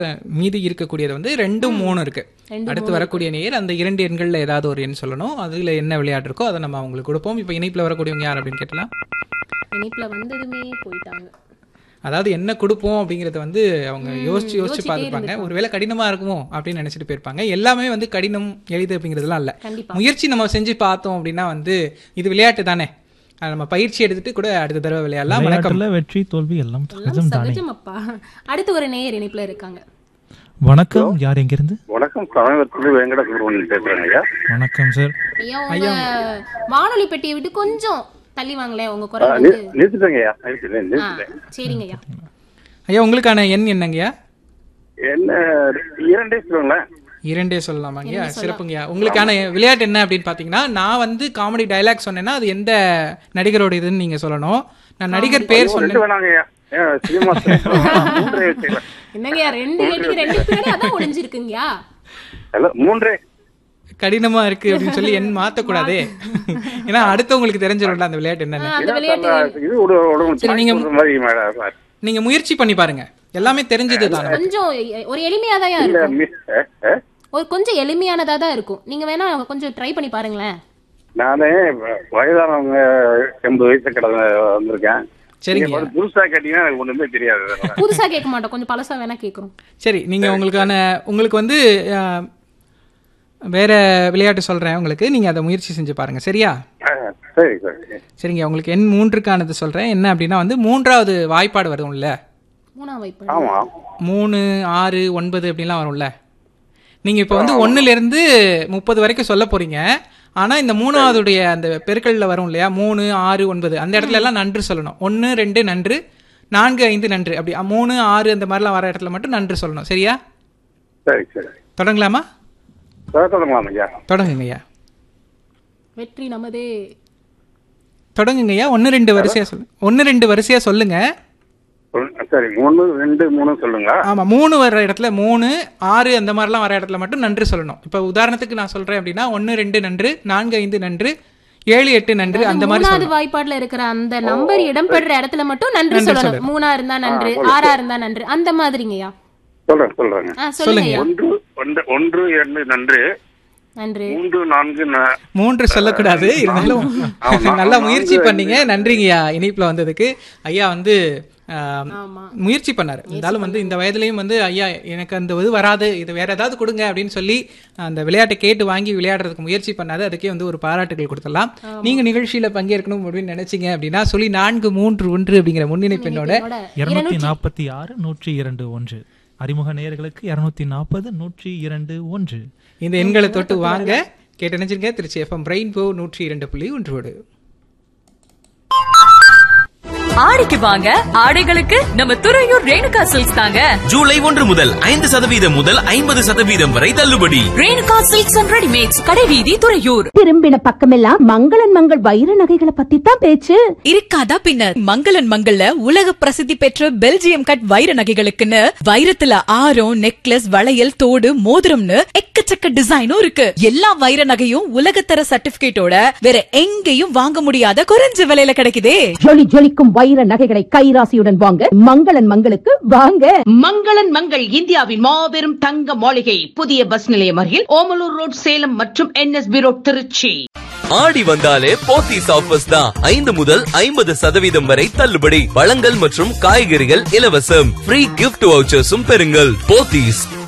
மீதி இருக்கக்கூடியது வந்து ரெண்டும் மூணு இருக்கு அடுத்து வரக்கூடிய நேர் அந்த இரண்டு எண்கள்ல ஏதாவது ஒரு எண் சொல்லணும் அதுல என்ன விளையாட்டு இருக்கோ அதை நம்ம அவங்களுக்கு கொடுப்போம் இப்போ இணைப்புல வரக்கூடியவங்க யார் அப்படின்னு கேட்டலாம் இணைப்புல வந்ததுமே போயிட்டாங்க அதாவது என்ன கொடுப்போம் அப்படிங்கறத வந்து அவங்க யோசிச்சு யோசிச்சு பார்த்துப்பாங்க ஒருவேளை கடினமா இருக்குமோ அப்படின்னு நினைச்சிட்டு போயிருப்பாங்க எல்லாமே வந்து கடினம் எளிது அப்படிங்கிறதுலாம் இல்ல கண்டிப்பா முயற்சி நம்ம செஞ்சு பார்த்தோம் அப்படின்னா வந்து இது விளையாட்டு தானே அது நம்ம பயிற்சி எடுத்துட்டு கூட அடுத்த தடவை விளையாடலாம் வணக்கம் விளையாட்டுல வெற்றி தோல்வி எல்லாம் சகஜம் தானே சகஜம் அப்பா அடுத்து ஒரு நேயர் இணைப்புல இருக்காங்க வணக்கம் யார் எங்கிருந்து வணக்கம் சமீபத்தில் வெங்கட சுப்பிரமணியன் பேசுறேங்க ஐயா வணக்கம் சார் ஐயா உங்க வானொலி பெட்டியை விட்டு கொஞ்சம் தள்ளி வாங்களேன் உங்க ஆ, குரல் நி- வந்து நிறுத்திட்டேங்க ஐயா நிறுத்திட்டேன் ஆ, நிறுத்திட்டேன் சரிங்க ஐயா ஐயா உங்களுக்கான எண் என்னங்கய்யா என்ன இரண்டே சொல்லுங்களேன் இரண்டே சொல்லலாமாங்கய்யா சிறப்புங்கய்யா உங்களுக்கான விளையாட்டு என்ன அப்படின்னு பார்த்தீங்கன்னா நான் வந்து காமெடி டயலாக் சொன்னேன்னா அது எந்த நடிகரோட இதுன்னு நீங்க சொல்லணும் நான் நடிகர் பேர் ஓ, சொன்னேன் ரெண்டு வேணாங்க ஐயா ஏன் சினிமா மூன்றே வச்சுக்கலாம் என்னங்கய்யா ரெண்டு கேட்டுக்கு ரெண்டு பின்னாடி அதான் ஒளிஞ்சிருக்குங்கய்யா இல்ல மூன்றே கடினமா இருக்கு அப்படின்னு சொல்லி எண் மாத்தக்கூடாதே ஏன்னா அடுத்தவங்களுக்கு தெரிஞ்சிடும்ல அந்த விளையாட்டு என்னன்னு அந்த ஏன்னா, விளையாட்டு அந்த இது ஒரு ஒரு சரி, நீங்க- point சொல்ற மாதிரி மேடம் நீங்க முயற்சி பண்ணி பாருங்க எல்லாமே தெரிஞ்சது தானே கொஞ்சம் எ- ஒரு எளிமையாதான் இல்ல இருக்கும் மி- ஏ, ஏ, ஒரு கொஞ்சம் எளிமையானதா தான் இருக்கும் நீங்க வேணா கொஞ்சம் ட்ரை பண்ணி பாருங்களேன் நானே வயதானவங்க எண்பது வயசு கடந்த வந்திருக்கேன் சரிங்க நீங்க வந்து புதுசா கேட்டீங்கன்னா எனக்கு ஒண்ணுமே தெரியாது அதனால. புதுசா கேட்க மாட்டோம் கொஞ்சம் பழசா வேணா கேக்குறோம் சரி நீங்க உங்களுக்கான உங்களுக்கு வந்து அஹ், வேற விளையாட்டு சொல்றேன் உங்களுக்கு நீங்க அதை முயற்சி செஞ்சு பாருங்க சரியா ஆ, சரி சரி சரிங்க உங்களுக்கு எண் மூன்றுக்கானது சொல்றேன் என்ன அப்படின்னா வந்து மூன்றாவது வாய்ப்பாடு வரும்ல மூணாம் வாய்ப்பு ஆமா மூணு ஆறு ஒன்பது அப்படின்லாம் வரும்ல நீங்க இப்போ வந்து ஒண்ணுல இருந்து முப்பது வரைக்கும் சொல்ல போறீங்க ஆனா இந்த மூணாவதுடைய அந்த பெருக்கல்ல வரும் இல்லையா மூணு ஆறு ஒன்பது அந்த இடத்துல எல்லாம் நன்று சொல்லணும் ஒன்னு ரெண்டு நன்று நான்கு ஐந்து நன்று அப்படி அ, மூணு ஆறு அந்த மாதிரிலாம் வர இடத்துல மட்டும் நன்று சொல்லணும் சரியா சரி சரி தொடங்கலாமா தொடங்கலாம் ஐயா தொடங்குங்கய்யா வெற்றி நமதே தொடங்குங்கய்யா ஒன்னு ரெண்டு வரிசையா சொல்லு ஒன்னு ரெண்டு வரிசையா சொல்லுங்க ஒண்ணு- சரி மூணு ரெண்டு மூணு சொல்லுங்க ஆமா மூணு வர இடத்துல மூணு ஆறு அந்த மாதிரிலாம் வர இடத்துல மட்டும் நன்று சொல்லணும் இப்போ உதாரணத்துக்கு நான் சொல்றேன் அப்படின்னா ஒன்னு ரெண்டு நன்று நான்கு ஐந்து நன்று ஏழு எட்டு நன்று அந்த மாதிரி மூணாவது சொல்லணும் வாய்ப்பாடுல இருக்கிற அந்த நம்பர் இடம்பெற இடத்துல மட்டும் நன்றி நன்றி சொல்லணும் சொல்லணும். மூணா இருந்தா நன்று ஆறா இருந்தா நன்று அந்த மாதிரிங்கய்யா சொல்றேன் சொல்றேங்க ஆ சொல்லுங்கய்யா ஒன்று ஒன்று ஒன்று இரண்டு நன்று நன்று மூன்று நான்கு ந- மூன்று சொல்லக்கூடாது இருந்தாலும் ஆமா, நல்லா ஆமா, முயற்சி வந்து- பண்ணீங்க நன்றிங்கய்யா இணைப்புல வந்ததுக்கு ஐயா வந்து ஆம், ஆமா முயற்சி பண்ணாரு இருந்தாலும் வந்து இந்த வயதுலயும் வந்து ஐயா எனக்கு அந்த இது வராது இது வேற ஏதாவது கொடுங்க அப்படின்னு சொல்லி அந்த விளையாட்டை கேட்டு வாங்கி விளையாடுறதுக்கு முயற்சி பண்ணாது அதுக்கே வந்து ஒரு பாராட்டுகள் கொடுத்துடலாம் நீங்க நிகழ்ச்சியில பங்கேற்கணும் அப்படின்னு நினைச்சீங்க அப்படின்னா சொல்லி நான்கு மூன்று ஒன்று அப்படிங்கிற முன்னிணைப்பெண்ணோட என்னோட இருநூத்தி நாற்பத்தி ஆறு நூற்றி இரண்டு ஒன்று அறிமுக நேயர்களுக்கு இருநூத்தி நாற்பது நூற்றி இரண்டு ஒன்று இந்த எண்களை தொட்டு வாங்க கேட்டு நினைச்சிருங்க திருச்சி எஃப்எம் ரெயின்போ நூற்றி இரண்டு புள்ளி ஒன்றோடு ஆடிக்கு வாங்க ஆடைகளுக்கு நம்ம துறையூர் ரேணுகா சில்க்ஸ் தாங்க ஜூலை ஒன்று முதல் ஐந்து சதவீதம் முதல் ஐம்பது சதவீதம் வரை தள்ளுபடி ரேணுகா சில்க்ஸ் அண்ட் ரெடிமேட்ஸ் கடைவீதி துறையூர் திரும்பின பக்கமெல்லாம் மங்களன் மங்கள் வைர நகைகளை பத்தி தான் பேச்சு இருக்காதா பின்னர் மங்களன் மங்கள்ல உலக பிரசித்தி பெற்ற பெல்ஜியம் கட் வைர நகைகளுக்குன்னு வைரத்துல ஆரம் நெக்லஸ் வளையல் தோடு மோதிரம்னு எக்கச்சக்க டிசைனும் இருக்கு எல்லா வைர நகையும் உலகத்தர சர்டிபிகேட்டோட வேற எங்கேயும் வாங்க முடியாத குறைஞ்ச விலையில கிடைக்குதே ஜொலி ஜொலிக்கும் வைர நகைகளை கைராசியுடன் வாங்க மங்களன் மங்களுக்கு வாங்க மங்களன் மங்கள் இந்தியாவின் மாபெரும் தங்க மாளிகை புதிய பஸ் நிலையம் அருகில் ஓமலூர் ரோட் சேலம் மற்றும் என்எஸ்பி ரோட் திருச்சி ஆடி வந்தாலே போத்தீஸ் ஆஃபர்ஸ் தான் ஐந்து முதல் ஐம்பது சதவீதம் வரை தள்ளுபடி பழங்கள் மற்றும் காய்கறிகள் இலவசம் ஃப்ரீ கிஃப்ட் வவுச்சர்ஸும் பெறுங்கள் போத்தீஸ்